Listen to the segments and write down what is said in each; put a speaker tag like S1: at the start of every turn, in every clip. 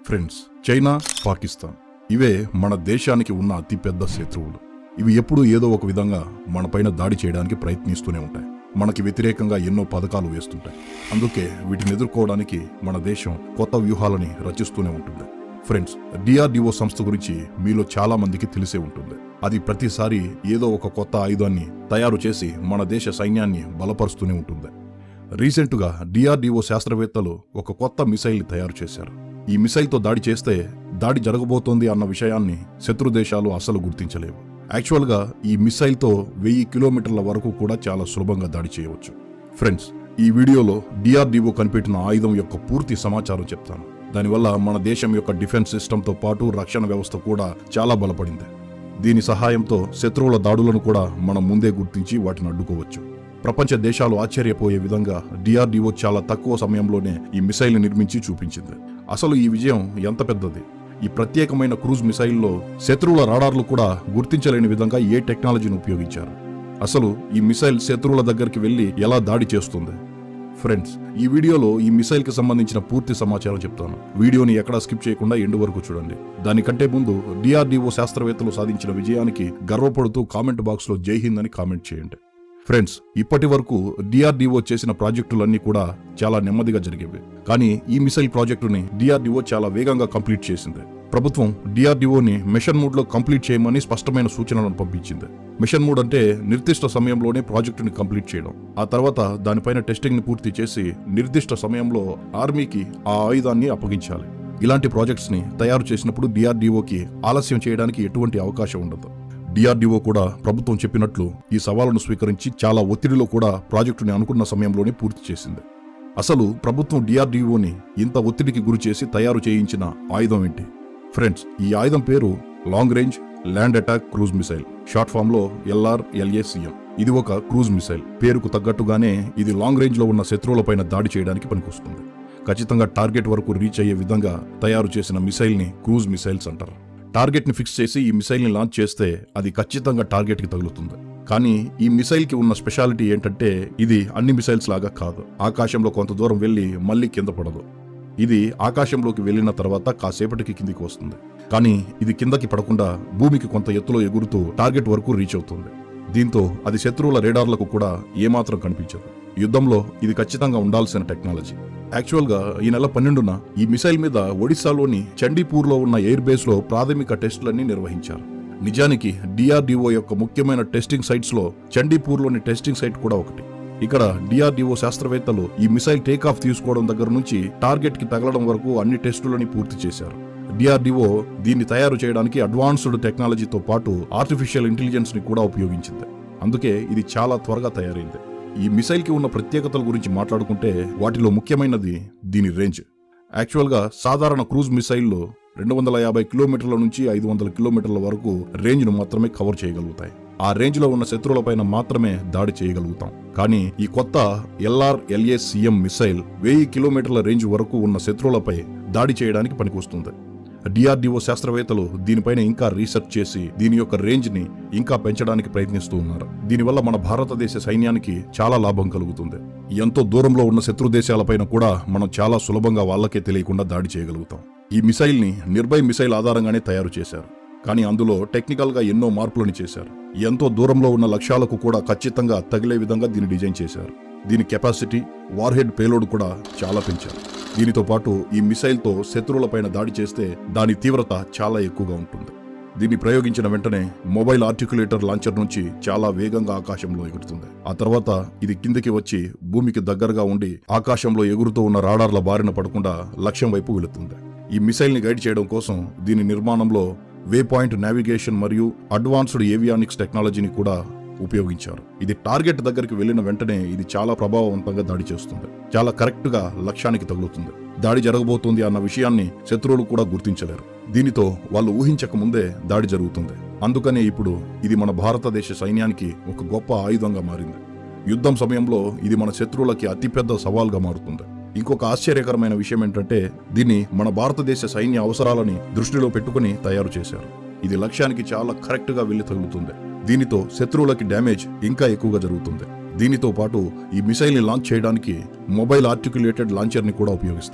S1: friends China Pakistan ఇవే మన దేశానికి ఉన్న అతిపెద్ద శత్రువులు ఇవి ఎప్పుడూ ఏదో ఒక విధంగా మనపైన దాడి చేయడానికి ప్రయత్నిస్తూనే ఉంటాయి మనకి వ్యతిరేకంగా ఎన్నో పథకాలు వేస్తుంటాయి అందుకే వీటిని ఎదుర్కోవడానికి మన దేశం కొత్త వ్యూహాలని రచిస్తూనే ఉంటుంది ఫ్రెండ్స్ డిఆర్డిఓ సంస్థ గురించి మీలో చాలా మందికి తెలిసే ఉంటుంది అది ప్రతిసారి ఏదో ఒక కొత్త ఆయుధాన్ని తయారు చేసి మన దేశ సైన్యాన్ని బలపరుస్తూనే ఉంటుంది రీసెంట్గా డిఆర్డిఓ శాస్త్రవేత్తలు ఒక కొత్త మిసైల్ని తయారు చేశారు ఈ మిసైల్తో దాడి చేస్తే దాడి జరగబోతోంది అన్న విషయాన్ని శత్రు దేశాలు అస్సలు గుర్తించలేవు యాక్చువల్గా ఈ మిసైల్తో వెయ్యి కిలోమీటర్ల వరకు కూడా చాలా సులభంగా దాడి చేయవచ్చు ఫ్రెండ్స్ ఈ వీడియోలో డిఆర్డిఓ కనిపెట్టిన ఆయుధం యొక్క పూర్తి సమాచారం చెప్తాను దానివల్ల మన దేశం యొక్క డిఫెన్స్ సిస్టంతో పాటు రక్షణ వ్యవస్థ కూడా చాలా బలపడింది దీని సహాయంతో శత్రువుల దాడులను కూడా మనం ముందే గుర్తించి వాటిని అడ్డుకోవచ్చు ప్రపంచ దేశాలు ఆశ్చర్యపోయే విధంగా డిఆర్డిఓ చాలా తక్కువ సమయంలోనే ఈ మిసైల్ని నిర్మించి చూపించింది అసలు ఈ విజయం ఎంత పెద్దది ఈ ప్రత్యేకమైన క్రూజ్ మిసైల్లో శత్రువుల రాడార్లు కూడా గుర్తించలేని విధంగా ఏ టెక్నాలజీని ఉపయోగించారు అసలు ఈ మిసైల్ శత్రువుల దగ్గరికి వెళ్లి ఎలా దాడి చేస్తుంది ఫ్రెండ్స్ ఈ వీడియోలో ఈ మిసైల్ కి సంబంధించిన పూర్తి సమాచారం చెప్తాను వీడియోని ఎక్కడా స్కిప్ చేయకుండా ఎండు వరకు చూడండి దానికంటే ముందు డిఆర్డిఓ శాస్త్రవేత్తలు సాధించిన విజయానికి గర్వపడుతూ కామెంట్ బాక్స్ లో జై హింద్ అని కామెంట్ చేయండి ఫ్రెండ్స్ ఇప్పటి వరకు డిఆర్డిఓ చేసిన ప్రాజెక్టులన్నీ కూడా చాలా నెమ్మదిగా జరిగేవి కానీ ఈ మిసైల్ ప్రాజెక్టుని డిఆర్డిఓ చాలా వేగంగా కంప్లీట్ చేసింది ప్రభుత్వం డిఆర్డిఓని మిషన్ మూడ్ లో కంప్లీట్ చేయమని స్పష్టమైన సూచనలను పంపించింది మిషన్ మూడ్ అంటే నిర్దిష్ట సమయంలోనే ప్రాజెక్టుని కంప్లీట్ చేయడం ఆ తర్వాత దానిపైన టెస్టింగ్ ని పూర్తి చేసి నిర్దిష్ట సమయంలో ఆర్మీకి ఆ ఆయుధాన్ని అప్పగించాలి ఇలాంటి ప్రాజెక్ట్స్ ని తయారు చేసినప్పుడు డిఆర్డిఓకి ఆలస్యం చేయడానికి ఎటువంటి అవకాశం ఉండదు డిఆర్డిఓ కూడా ప్రభుత్వం చెప్పినట్లు ఈ సవాలును స్వీకరించి చాలా ఒత్తిడిలో కూడా ప్రాజెక్టుని అనుకున్న సమయంలోనే పూర్తి చేసింది అసలు ప్రభుత్వం డిఆర్డిఓని ఇంత ఒత్తిడికి గురి చేసి తయారు చేయించిన ఆయుధం ఏంటి ఫ్రెండ్స్ ఈ ఆయుధం పేరు long range land attack cruise missile short form లో ఎల్ఆర్ ఎల్ఏసిఎం ఇది ఒక క్రూజ్ మిసైల్ పేరుకు తగ్గట్టుగానే ఇది లాంగ్ రేంజ్ లో ఉన్న శత్రువులపైన దాడి చేయడానికి పనికొస్తుంది ఖచ్చితంగా టార్గెట్ వరకు రీచ్ అయ్యే విధంగా తయారు చేసిన మిసైల్ ని క్రూజ్ మిసైల్స్ అంటారు టార్గెట్ ని ఫిక్స్ చేసి ఈ మిసైల్ ని లాంచ్ చేస్తే అది ఖచ్చితంగా టార్గెట్ కి తగులుతుంది కానీ ఈ మిసైల్ కి ఉన్న స్పెషాలిటీ ఏంటంటే ఇది అన్ని మిసైల్స్ లాగా కాదు ఆకాశంలో కొంత దూరం వెళ్లి మళ్ళీ కింద పడదు ఇది ఆకాశంలోకి వెళ్ళిన తర్వాత కాసేపటికి కిందికి వస్తుంది కానీ ఇది కిందకి పడకుండా భూమికి కొంత ఎత్తులో ఎగురుతూ టార్గెట్ వరకు రీచ్ అవుతుంది దీంతో అది శత్రువుల రేడార్లకు కూడా ఏమాత్రం కనిపించదు యుద్ధంలో ఇది ఖచ్చితంగా ఉండాల్సిన టెక్నాలజీ యాక్చువల్గా ఈ నెల పన్నెండున ఈ మిసైల్ మీద ఒడిశాలోని చండీపూర్లో ఉన్న ఎయిర్ బేస్ లో ప్రాథమిక టెస్టులన్నీ నిర్వహించారు నిజానికి డిఆర్డిఓ యొక్క ముఖ్యమైన టెస్టింగ్ సైట్స్ లో చండీపూర్లోని టెస్టింగ్ సైట్ కూడా ఒకటి ఇక్కడ డిఆర్డిఓ శాస్త్రవేత్తలు ఈ మిసైల్ టేక్ ఆఫ్ తీసుకోవడం దగ్గర నుంచి టార్గెట్ కి తగలడం వరకు అన్ని టెస్టులని పూర్తి చేశారు డిఆర్డిఓ దీన్ని తయారు చేయడానికి అడ్వాన్స్డ్ టెక్నాలజీతో పాటు ఆర్టిఫిషియల్ ఇంటెలిజెన్స్ ని కూడా ఉపయోగించింది అందుకే ఇది చాలా త్వరగా తయారైంది ఈ మిసైల్ కి ఉన్న ప్రత్యేకతల గురించి మాట్లాడుకుంటే వాటిలో ముఖ్యమైనది దీని రేంజ్ యాక్చువల్గా సాధారణ క్రూజ్ మిసైల్లో రెండు వందల యాభై కిలోమీటర్ల నుంచి ఐదు వందల కిలోమీటర్ల వరకు రేంజ్ను మాత్రమే కవర్ చేయగలుగుతాయి ఆ రేంజ్లో ఉన్న శత్రువులపైన మాత్రమే దాడి చేయగలుగుతాం కానీ ఈ కొత్త ఎల్ఆర్ ఎల్ఏసిఎం మిసైల్ వెయ్యి కిలోమీటర్ల రేంజ్ వరకు ఉన్న శత్రువులపై దాడి చేయడానికి పనికొస్తుంది డిఆర్డిఓ శాస్త్రవేత్తలు దీనిపైన ఇంకా రీసెర్చ్ చేసి దీని యొక్క రేంజ్ ని ఇంకా పెంచడానికి ప్రయత్నిస్తూ ఉన్నారు దీనివల్ల మన భారతదేశ సైన్యానికి చాలా లాభం కలుగుతుంది ఎంతో దూరంలో ఉన్న శత్రు దేశాలపైన కూడా మనం చాలా సులభంగా వాళ్ళకే తెలియకుండా దాడి చేయగలుగుతాం ఈ మిసైల్ ని నిర్భయ్ మిసైల్ ఆధారంగానే తయారు చేశారు కానీ అందులో టెక్నికల్ గా ఎన్నో మార్పులను చేశారు ఎంతో దూరంలో ఉన్న లక్ష్యాలకు కూడా ఖచ్చితంగా తగిలే విధంగా దీన్ని డిజైన్ చేశారు దీని కెపాసిటీ వార్హెడ్ పేలోడ్ కూడా చాలా పెంచారు దీనితో పాటు ఈ మిసైల్తో శత్రువులపైన దాడి చేస్తే దాని తీవ్రత చాలా ఎక్కువగా ఉంటుంది దీన్ని ప్రయోగించిన వెంటనే మొబైల్ ఆర్టికులేటర్ లాంచర్ నుంచి చాలా వేగంగా ఆకాశంలో ఎగురుతుంది ఆ తర్వాత ఇది కిందికి వచ్చి భూమికి దగ్గరగా ఉండి ఆకాశంలో ఎగురుతూ ఉన్న రాడార్ల బారిన పడకుండా లక్ష్యం వైపు వెళుతుంది ఈ మిసైల్ ని గైడ్ చేయడం కోసం దీని నిర్మాణంలో వే పాయింట్ నావిగేషన్ మరియు అడ్వాన్స్డ్ ఏవియానిక్స్ టెక్నాలజీని కూడా ఉపయోగించారు ఇది టార్గెట్ దగ్గరికి వెళ్ళిన వెంటనే ఇది చాలా ప్రభావవంతంగా దాడి చేస్తుంది చాలా కరెక్ట్ గా లక్ష్యానికి తగులుతుంది దాడి జరగబోతుంది అన్న విషయాన్ని శత్రువులు కూడా గుర్తించలేరు దీనితో వాళ్ళు ఊహించక ముందే దాడి జరుగుతుంది అందుకనే ఇప్పుడు ఇది మన భారతదేశ సైన్యానికి ఒక గొప్ప ఆయుధంగా మారింది యుద్ధం సమయంలో ఇది మన శత్రువులకి అతిపెద్ద సవాల్గా మారుతుంది ఇంకొక ఆశ్చర్యకరమైన విషయం ఏంటంటే దీన్ని మన భారతదేశ సైన్య అవసరాలని దృష్టిలో పెట్టుకుని తయారు చేశారు ఇది లక్ష్యానికి చాలా కరెక్ట్ గా వెళ్లి తగులుతుంది దీనితో శత్రువులకి డ్యామేజ్ ఇంకా ఎక్కువగా జరుగుతుంది దీనితో పాటు ఈ మిసైల్ ని లాంచ్ చేయడానికి మొబైల్ ఆర్టికులేటెడ్ లాంచర్ ని కూడా ఉపయోగిస్తారు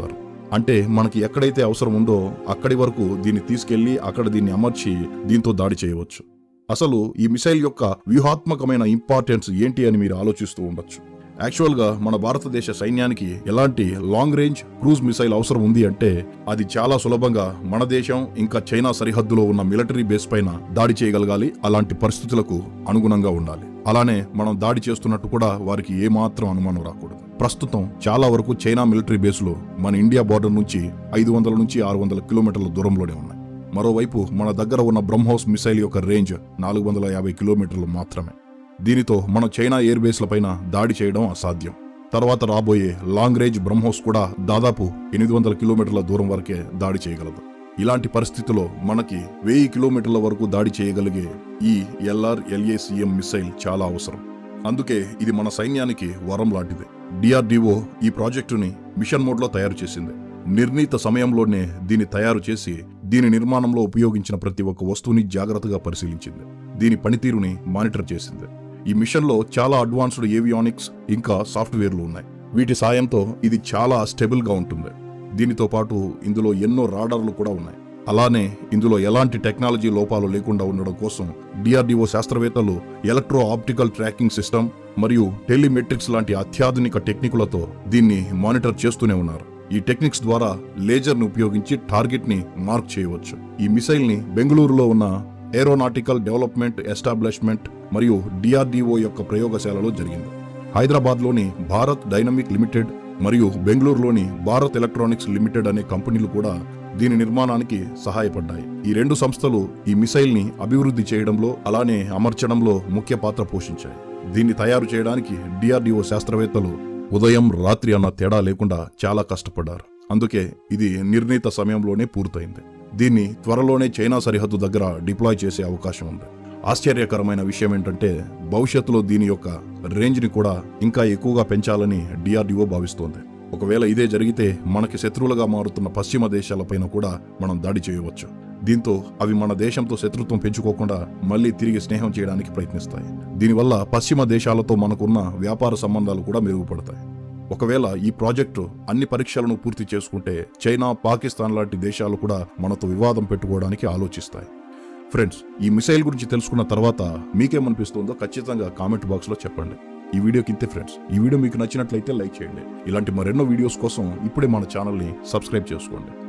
S1: అంటే మనకి ఎక్కడైతే అవసరం ఉందో అక్కడి వరకు దీన్ని తీసుకెళ్లి అక్కడ దీన్ని అమర్చి దీంతో దాడి చేయవచ్చు అసలు ఈ మిసైల్ యొక్క వ్యూహాత్మకమైన ఇంపార్టెన్స్ ఏంటి అని మీరు ఆలోచిస్తూ ఉండొచ్చు యాక్చువల్గా మన భారతదేశ సైన్యానికి ఎలాంటి లాంగ్ రేంజ్ క్రూజ్ మిసైల్ అవసరం ఉంది అంటే అది చాలా సులభంగా మన దేశం ఇంకా చైనా సరిహద్దులో ఉన్న మిలిటరీ బేస్ పైన దాడి చేయగలగాలి అలాంటి పరిస్థితులకు అనుగుణంగా ఉండాలి అలానే మనం దాడి చేస్తున్నట్టు కూడా వారికి ఏమాత్రం అనుమానం రాకూడదు ప్రస్తుతం చాలా వరకు చైనా మిలిటరీ బేస్లు మన ఇండియా బార్డర్ నుంచి ఐదు వందల నుంచి ఆరు వందల కిలోమీటర్ల దూరంలోనే ఉన్నాయి మరోవైపు మన దగ్గర ఉన్న బ్రహ్మోస్ మిసైల్ యొక్క రేంజ్ నాలుగు వందల యాభై కిలోమీటర్లు మాత్రమే దీనితో మనం చైనా ఎయిర్ బేస్లపైన దాడి చేయడం అసాధ్యం తర్వాత రాబోయే లాంగ్ రేంజ్ బ్రహ్మోస్ కూడా దాదాపు ఎనిమిది వందల కిలోమీటర్ల దూరం వరకే దాడి చేయగలదు ఇలాంటి పరిస్థితిలో మనకి వెయ్యి కిలోమీటర్ల వరకు దాడి చేయగలిగే ఈ ఎల్ఆర్ ఎల్ఏసిఎం మిసైల్ చాలా అవసరం అందుకే ఇది మన సైన్యానికి వరం లాంటిది డిఆర్డిఓ ఈ ప్రాజెక్టుని మిషన్ మోడ్లో తయారు చేసింది నిర్ణీత సమయంలోనే దీన్ని తయారు చేసి దీని నిర్మాణంలో ఉపయోగించిన ప్రతి ఒక్క వస్తువుని జాగ్రత్తగా పరిశీలించింది దీని పనితీరుని మానిటర్ చేసింది ఈ మిషన్లో చాలా అడ్వాన్స్డ్ ఏవియానిక్స్ ఇంకా సాఫ్ట్వేర్లు ఉన్నాయి వీటి సాయంతో ఇది చాలా స్టెబుల్ గా ఉంటుంది దీనితో పాటు ఇందులో ఎన్నో రాడార్లు కూడా ఉన్నాయి అలానే ఇందులో ఎలాంటి టెక్నాలజీ లోపాలు లేకుండా ఉండడం కోసం డిఆర్డిఓ శాస్త్రవేత్తలు ఎలక్ట్రో ఆప్టికల్ ట్రాకింగ్ సిస్టమ్ మరియు టెలిమెట్రిక్స్ లాంటి అత్యాధునిక టెక్నికులతో దీన్ని మానిటర్ చేస్తూనే ఉన్నారు ఈ టెక్నిక్స్ ద్వారా లేజర్ ని ఉపయోగించి టార్గెట్ ని మార్క్ చేయవచ్చు ఈ మిసైల్ ని బెంగళూరులో ఉన్న ఏరోనాటికల్ డెవలప్మెంట్ ఎస్టాబ్లిష్మెంట్ మరియు డిఆర్డిఓ యొక్క ప్రయోగశాలలో జరిగింది హైదరాబాద్లోని భారత్ డైనమిక్ లిమిటెడ్ మరియు బెంగళూరులోని భారత్ ఎలక్ట్రానిక్స్ లిమిటెడ్ అనే కంపెనీలు కూడా దీని నిర్మాణానికి సహాయపడ్డాయి ఈ రెండు సంస్థలు ఈ మిసైల్ ని అభివృద్ధి చేయడంలో అలానే అమర్చడంలో ముఖ్య పాత్ర పోషించాయి దీన్ని తయారు చేయడానికి డిఆర్డిఓ శాస్త్రవేత్తలు ఉదయం రాత్రి అన్న తేడా లేకుండా చాలా కష్టపడ్డారు అందుకే ఇది నిర్ణీత సమయంలోనే పూర్తయింది దీన్ని త్వరలోనే చైనా సరిహద్దు దగ్గర డిప్లాయ్ చేసే అవకాశం ఉంది ఆశ్చర్యకరమైన విషయం ఏంటంటే భవిష్యత్తులో దీని యొక్క రేంజ్ని కూడా ఇంకా ఎక్కువగా పెంచాలని డిఆర్డిఓ భావిస్తోంది ఒకవేళ ఇదే జరిగితే మనకి శత్రువులుగా మారుతున్న పశ్చిమ దేశాలపైన కూడా మనం దాడి చేయవచ్చు దీంతో అవి మన దేశంతో శత్రుత్వం పెంచుకోకుండా మళ్ళీ తిరిగి స్నేహం చేయడానికి ప్రయత్నిస్తాయి దీనివల్ల పశ్చిమ దేశాలతో మనకున్న వ్యాపార సంబంధాలు కూడా మెరుగుపడతాయి ఒకవేళ ఈ ప్రాజెక్టు అన్ని పరీక్షలను పూర్తి చేసుకుంటే చైనా పాకిస్తాన్ లాంటి దేశాలు కూడా మనతో వివాదం పెట్టుకోవడానికి ఆలోచిస్తాయి ఫ్రెండ్స్ ఈ మిసైల్ గురించి తెలుసుకున్న తర్వాత మీకేమనిపిస్తుందో ఖచ్చితంగా కామెంట్ బాక్స్లో చెప్పండి ఈ వీడియోకి ఇంతే ఫ్రెండ్స్ ఈ వీడియో మీకు నచ్చినట్లయితే లైక్ చేయండి ఇలాంటి మరెన్నో వీడియోస్ కోసం ఇప్పుడే మన ఛానల్ని సబ్స్క్రైబ్ చేసుకోండి